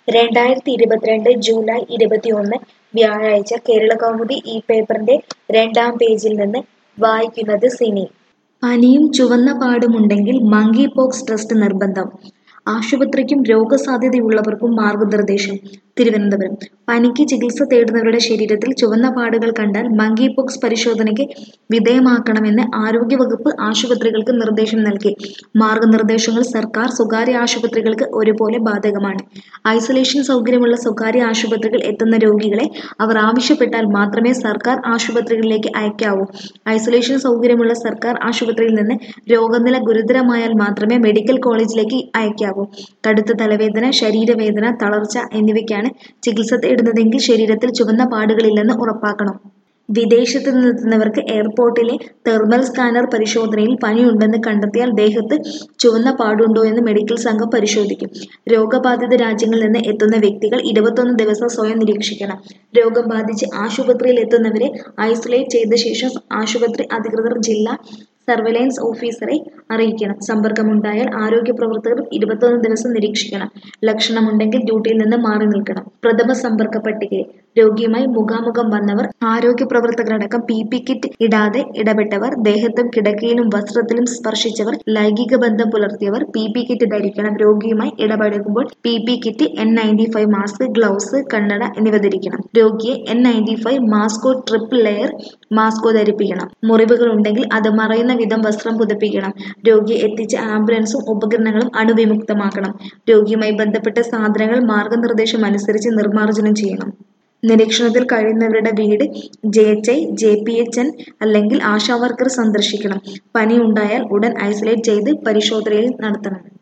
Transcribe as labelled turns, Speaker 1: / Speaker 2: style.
Speaker 1: രണ്ടായിരത്തി ഇരുപത്തിരണ്ട് ജൂലൈ ഇരുപത്തിയൊന്ന് വ്യാഴാഴ്ച കേരളകൗമുദി ഈ പേപ്പറിന്റെ രണ്ടാം പേജിൽ നിന്ന് വായിക്കുന്നത് സിനി പനിയും ചുവന്ന പാടുമുണ്ടെങ്കിൽ മങ്കി പോക്സ് ടെസ്റ്റ് നിർബന്ധം ആശുപത്രിക്കും രോഗസാധ്യതയുള്ളവർക്കും മാർഗനിർദ്ദേശം തിരുവനന്തപുരം പനിക്ക് ചികിത്സ തേടുന്നവരുടെ ശരീരത്തിൽ ചുവന്ന പാടുകൾ കണ്ടാൽ മങ്കി പോക്സ് പരിശോധനയ്ക്ക് വിധേയമാക്കണമെന്ന് ആരോഗ്യവകുപ്പ് ആശുപത്രികൾക്ക് നിർദ്ദേശം നൽകി മാർഗനിർദ്ദേശങ്ങൾ സർക്കാർ സ്വകാര്യ ആശുപത്രികൾക്ക് ഒരുപോലെ ബാധകമാണ് ഐസൊലേഷൻ സൗകര്യമുള്ള സ്വകാര്യ ആശുപത്രികൾ എത്തുന്ന രോഗികളെ അവർ ആവശ്യപ്പെട്ടാൽ മാത്രമേ സർക്കാർ ആശുപത്രികളിലേക്ക് അയക്കാവൂ ഐസൊലേഷൻ സൗകര്യമുള്ള സർക്കാർ ആശുപത്രിയിൽ നിന്ന് രോഗനില ഗുരുതരമായാൽ മാത്രമേ മെഡിക്കൽ കോളേജിലേക്ക് അയക്കാവൂ കടുത്ത തലവേദന ശരീരവേദന തളർച്ച എന്നിവയ്ക്കാണ് ചികിത്സ തേടുന്നതെങ്കിൽ ശരീരത്തിൽ ചുവന്ന പാടുകളില്ലെന്ന് ഉറപ്പാക്കണം വിദേശത്ത് നിന്നെത്തുന്നവർക്ക് എയർപോർട്ടിലെ തെർമൽ സ്കാനർ പരിശോധനയിൽ പനിയുണ്ടെന്ന് കണ്ടെത്തിയാൽ ദേഹത്ത് ചുവന്ന പാടുണ്ടോ എന്ന് മെഡിക്കൽ സംഘം പരിശോധിക്കും രോഗബാധിത രാജ്യങ്ങളിൽ നിന്ന് എത്തുന്ന വ്യക്തികൾ ഇരുപത്തൊന്ന് ദിവസം സ്വയം നിരീക്ഷിക്കണം രോഗം ബാധിച്ച് ആശുപത്രിയിൽ എത്തുന്നവരെ ഐസൊലേറ്റ് ചെയ്ത ശേഷം ആശുപത്രി അധികൃതർ ജില്ലാ സർവൈലൻസ് ഓഫീസറെ അറിയിക്കണം സമ്പർക്കമുണ്ടായാൽ ആരോഗ്യ പ്രവർത്തകർ ഇരുപത്തൊന്ന് ദിവസം നിരീക്ഷിക്കണം ലക്ഷണമുണ്ടെങ്കിൽ ഡ്യൂട്ടിയിൽ നിന്ന് മാറി നിൽക്കണം പ്രഥമ സമ്പർക്ക പട്ടികയിൽ രോഗിയുമായി മുഖാമുഖം വന്നവർ ആരോഗ്യ പ്രവർത്തകരടക്കം പി പി കിറ്റ് ഇടാതെ ഇടപെട്ടവർ ദേഹത്തും കിടക്കയിലും വസ്ത്രത്തിലും സ്പർശിച്ചവർ ലൈംഗിക ബന്ധം പുലർത്തിയവർ പി പി കിറ്റ് ധരിക്കണം രോഗിയുമായി ഇടപഴകുമ്പോൾ P P kit N ninety five mask gloves കണ്ണട എന്നിവ ധരിക്കണം രോഗിയെ എൻ നയൻറ്റി ഫൈവ് മാസ്കോ ട്രിപ്പിൾ ലെയർ മാസ്കോ ധരിപ്പിക്കണം മുറിവുകൾ ഉണ്ടെങ്കിൽ അത് മറയുന്ന വിധം വസ്ത്രം പുതപ്പിക്കണം രോഗിയെ എത്തിച്ച ആംബുലൻസും ഉപകരണങ്ങളും അണുവിമുക്തമാക്കണം രോഗിയുമായി ബന്ധപ്പെട്ട സാധനങ്ങൾ മാർഗനിർദ്ദേശം അനുസരിച്ച് നിർമ്മാർജ്ജനം ചെയ്യണം നിരീക്ഷണത്തിൽ കഴിയുന്നവരുടെ വീട് J H I J P H N അല്ലെങ്കിൽ ആശാവർക്കർ സന്ദർശിക്കണം പനി ഉണ്ടായാൽ ഉടൻ ഐസൊലേറ്റ് ചെയ്ത് പരിശോധനയിൽ നടത്തണം